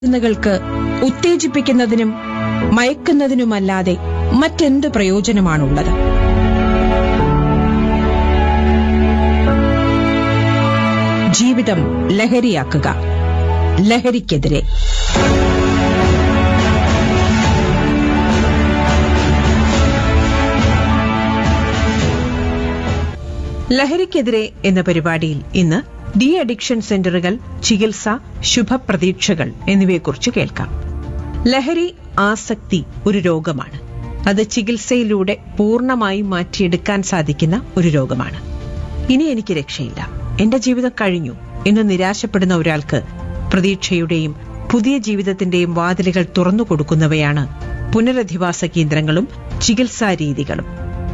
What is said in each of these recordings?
മരുന്നുകൾക്ക് ഉത്തേജിപ്പിക്കുന്നതിനും മയക്കുന്നതിനുമല്ലാതെ മറ്റെന്ത് പ്രയോജനമാണുള്ളത് ജീവിതം ലഹരിയാക്കുക ലഹരിക്കെതിരെ ലഹരിക്കെതിരെ എന്ന പരിപാടിയിൽ ഇന്ന് ഡി അഡിക്ഷൻ സെന്ററുകൾ ചികിത്സ ശുഭപ്രതീക്ഷകൾ എന്നിവയെക്കുറിച്ച് കേൾക്കാം ലഹരി ആസക്തി ഒരു രോഗമാണ് അത് ചികിത്സയിലൂടെ പൂർണ്ണമായും മാറ്റിയെടുക്കാൻ സാധിക്കുന്ന ഒരു രോഗമാണ് ഇനി എനിക്ക് രക്ഷയില്ല എന്റെ ജീവിതം കഴിഞ്ഞു എന്ന് നിരാശപ്പെടുന്ന ഒരാൾക്ക് പ്രതീക്ഷയുടെയും പുതിയ ജീവിതത്തിന്റെയും വാതിലുകൾ തുറന്നു കൊടുക്കുന്നവയാണ് പുനരധിവാസ കേന്ദ്രങ്ങളും ചികിത്സാ രീതികളും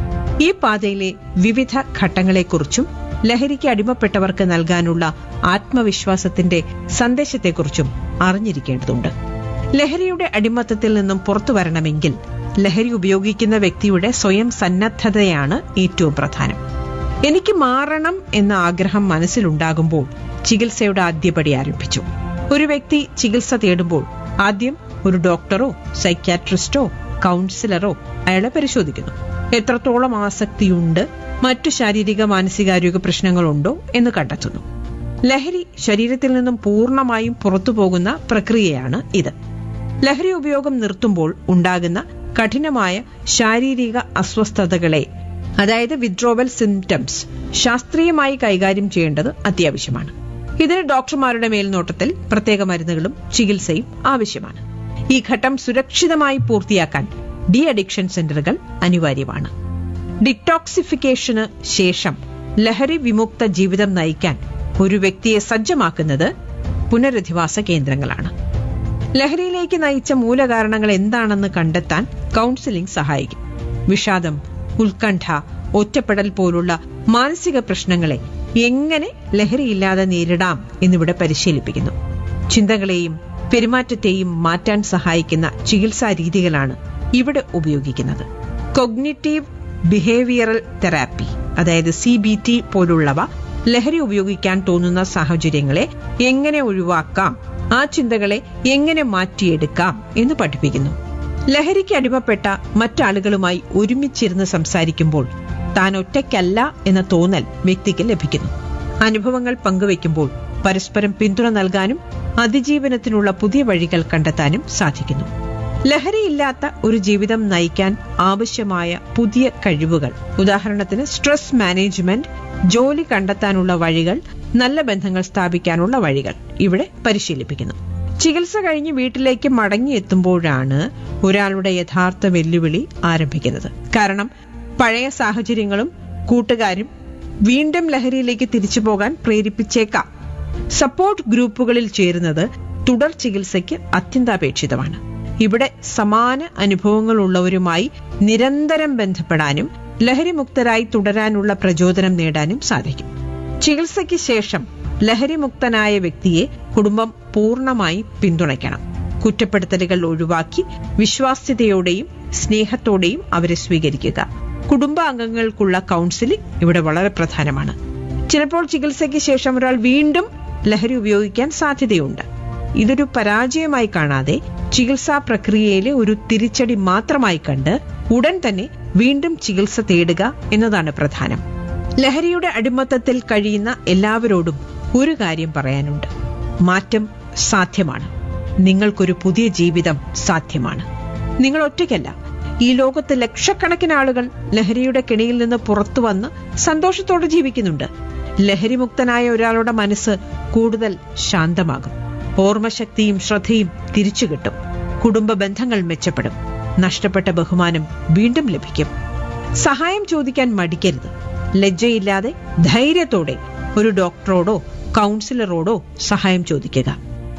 ഈ പാതയിലെ വിവിധ ഘട്ടങ്ങളെക്കുറിച്ചും ലഹരിക്ക് അടിമപ്പെട്ടവർക്ക് നൽകാനുള്ള ആത്മവിശ്വാസത്തിന്റെ സന്ദേശത്തെക്കുറിച്ചും അറിഞ്ഞിരിക്കേണ്ടതുണ്ട് ലഹരിയുടെ അടിമത്തത്തിൽ നിന്നും പുറത്തു വരണമെങ്കിൽ ലഹരി ഉപയോഗിക്കുന്ന വ്യക്തിയുടെ സ്വയം സന്നദ്ധതയാണ് ഏറ്റവും പ്രധാനം എനിക്ക് മാറണം എന്ന ആഗ്രഹം മനസ്സിലുണ്ടാകുമ്പോൾ ചികിത്സയുടെ ആദ്യപടി ആരംഭിച്ചു ഒരു വ്യക്തി ചികിത്സ തേടുമ്പോൾ ആദ്യം ഒരു ഡോക്ടറോ സൈക്യാട്രിസ്റ്റോ കൗൺസിലറോ അയാളെ പരിശോധിക്കുന്നു എത്രത്തോളം ആസക്തിയുണ്ട് മറ്റു ശാരീരിക മാനസികാരോഗ്യ പ്രശ്നങ്ങളുണ്ടോ എന്ന് കണ്ടെത്തുന്നു ലഹരി ശരീരത്തിൽ നിന്നും പൂർണ്ണമായും പുറത്തു പോകുന്ന പ്രക്രിയയാണ് ഇത് ലഹരി ഉപയോഗം നിർത്തുമ്പോൾ ഉണ്ടാകുന്ന കഠിനമായ ശാരീരിക അസ്വസ്ഥതകളെ അതായത് വിഡ്രോവൽ സിംറ്റംസ് ശാസ്ത്രീയമായി കൈകാര്യം ചെയ്യേണ്ടത് അത്യാവശ്യമാണ് ഇതിന് ഡോക്ടർമാരുടെ മേൽനോട്ടത്തിൽ പ്രത്യേക മരുന്നുകളും ചികിത്സയും ആവശ്യമാണ് ഈ ഘട്ടം സുരക്ഷിതമായി പൂർത്തിയാക്കാൻ ഡി അഡിക്ഷൻ സെന്ററുകൾ അനിവാര്യമാണ് ഡിറ്റോക്സിഫിക്കേഷന് ശേഷം ലഹരി വിമുക്ത ജീവിതം നയിക്കാൻ ഒരു വ്യക്തിയെ സജ്ജമാക്കുന്നത് പുനരധിവാസ കേന്ദ്രങ്ങളാണ് ലഹരിയിലേക്ക് നയിച്ച മൂലകാരണങ്ങൾ എന്താണെന്ന് കണ്ടെത്താൻ കൌൺസിലിംഗ് സഹായിക്കും വിഷാദം ഉത്കണ്ഠ ഒറ്റപ്പെടൽ പോലുള്ള മാനസിക പ്രശ്നങ്ങളെ എങ്ങനെ ലഹരിയില്ലാതെ നേരിടാം എന്നിവിടെ പരിശീലിപ്പിക്കുന്നു ചിന്തകളെയും പെരുമാറ്റത്തെയും മാറ്റാൻ സഹായിക്കുന്ന ചികിത്സാ രീതികളാണ് ഇവിടെ ഉപയോഗിക്കുന്നത് കൊഗ്നിറ്റീവ് ബിഹേവിയറൽ തെറാപ്പി അതായത് സി ബി ടി പോലുള്ളവ ലഹരി ഉപയോഗിക്കാൻ തോന്നുന്ന സാഹചര്യങ്ങളെ എങ്ങനെ ഒഴിവാക്കാം ആ ചിന്തകളെ എങ്ങനെ മാറ്റിയെടുക്കാം എന്ന് പഠിപ്പിക്കുന്നു ലഹരിക്ക് അടിമപ്പെട്ട മറ്റാളുകളുമായി ഒരുമിച്ചിരുന്ന് സംസാരിക്കുമ്പോൾ താൻ ഒറ്റയ്ക്കല്ല എന്ന തോന്നൽ വ്യക്തിക്ക് ലഭിക്കുന്നു അനുഭവങ്ങൾ പങ്കുവയ്ക്കുമ്പോൾ പരസ്പരം പിന്തുണ നൽകാനും അതിജീവനത്തിനുള്ള പുതിയ വഴികൾ കണ്ടെത്താനും സാധിക്കുന്നു ലഹരിയില്ലാത്ത ഒരു ജീവിതം നയിക്കാൻ ആവശ്യമായ പുതിയ കഴിവുകൾ ഉദാഹരണത്തിന് സ്ട്രെസ് മാനേജ്മെന്റ് ജോലി കണ്ടെത്താനുള്ള വഴികൾ നല്ല ബന്ധങ്ങൾ സ്ഥാപിക്കാനുള്ള വഴികൾ ഇവിടെ പരിശീലിപ്പിക്കുന്നു ചികിത്സ കഴിഞ്ഞ് വീട്ടിലേക്ക് മടങ്ങിയെത്തുമ്പോഴാണ് ഒരാളുടെ യഥാർത്ഥ വെല്ലുവിളി ആരംഭിക്കുന്നത് കാരണം പഴയ സാഹചര്യങ്ങളും കൂട്ടുകാരും വീണ്ടും ലഹരിയിലേക്ക് തിരിച്ചു പോകാൻ പ്രേരിപ്പിച്ചേക്കാം സപ്പോർട്ട് ഗ്രൂപ്പുകളിൽ ചേരുന്നത് തുടർ ചികിത്സയ്ക്ക് അത്യന്താപേക്ഷിതമാണ് ഇവിടെ സമാന അനുഭവങ്ങളുള്ളവരുമായി നിരന്തരം ബന്ധപ്പെടാനും ലഹരിമുക്തരായി തുടരാനുള്ള പ്രചോദനം നേടാനും സാധിക്കും ചികിത്സയ്ക്ക് ശേഷം ലഹരിമുക്തനായ വ്യക്തിയെ കുടുംബം പൂർണ്ണമായി പിന്തുണയ്ക്കണം കുറ്റപ്പെടുത്തലുകൾ ഒഴിവാക്കി വിശ്വാസ്യതയോടെയും സ്നേഹത്തോടെയും അവരെ സ്വീകരിക്കുക കുടുംബാംഗങ്ങൾക്കുള്ള കൌൺസിലിംഗ് ഇവിടെ വളരെ പ്രധാനമാണ് ചിലപ്പോൾ ചികിത്സയ്ക്ക് ശേഷം ഒരാൾ വീണ്ടും ലഹരി ഉപയോഗിക്കാൻ സാധ്യതയുണ്ട് ഇതൊരു പരാജയമായി കാണാതെ ചികിത്സാ പ്രക്രിയയിലെ ഒരു തിരിച്ചടി മാത്രമായി കണ്ട് ഉടൻ തന്നെ വീണ്ടും ചികിത്സ തേടുക എന്നതാണ് പ്രധാനം ലഹരിയുടെ അടിമത്തത്തിൽ കഴിയുന്ന എല്ലാവരോടും ഒരു കാര്യം പറയാനുണ്ട് മാറ്റം സാധ്യമാണ് നിങ്ങൾക്കൊരു പുതിയ ജീവിതം സാധ്യമാണ് നിങ്ങൾ ഒറ്റയ്ക്കല്ല ഈ ലോകത്ത് ലക്ഷക്കണക്കിന് ആളുകൾ ലഹരിയുടെ കിണിയിൽ നിന്ന് പുറത്തു വന്ന് സന്തോഷത്തോടെ ജീവിക്കുന്നുണ്ട് ലഹരിമുക്തനായ ഒരാളുടെ മനസ്സ് കൂടുതൽ ശാന്തമാകും ഓർമ്മശക്തിയും ശ്രദ്ധയും തിരിച്ചു കിട്ടും കുടുംബ ബന്ധങ്ങൾ മെച്ചപ്പെടും നഷ്ടപ്പെട്ട ബഹുമാനം വീണ്ടും ലഭിക്കും സഹായം ചോദിക്കാൻ മടിക്കരുത് ലജ്ജയില്ലാതെ ധൈര്യത്തോടെ ഒരു ഡോക്ടറോടോ കൗൺസിലറോടോ സഹായം ചോദിക്കുക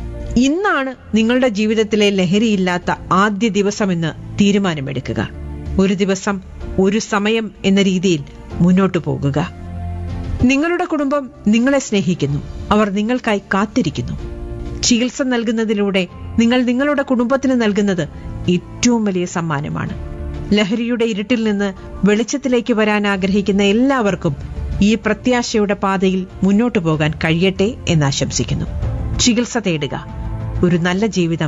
ഇന്നാണ് നിങ്ങളുടെ ജീവിതത്തിലെ ലഹരിയില്ലാത്ത ആദ്യ ദിവസമെന്ന് തീരുമാനമെടുക്കുക ഒരു ദിവസം ഒരു സമയം എന്ന രീതിയിൽ മുന്നോട്ടു പോകുക നിങ്ങളുടെ കുടുംബം നിങ്ങളെ സ്നേഹിക്കുന്നു അവർ നിങ്ങൾക്കായി കാത്തിരിക്കുന്നു ചികിത്സ നൽകുന്നതിലൂടെ നിങ്ങൾ നിങ്ങളുടെ കുടുംബത്തിന് നൽകുന്നത് ഏറ്റവും വലിയ സമ്മാനമാണ് ലഹരിയുടെ ഇരുട്ടിൽ നിന്ന് വെളിച്ചത്തിലേക്ക് വരാൻ ആഗ്രഹിക്കുന്ന എല്ലാവർക്കും ഈ പ്രത്യാശയുടെ പാതയിൽ മുന്നോട്ടു പോകാൻ കഴിയട്ടെ എന്ന് ആശംസിക്കുന്നു ചികിത്സ തേടുക ഒരു നല്ല ജീവിതം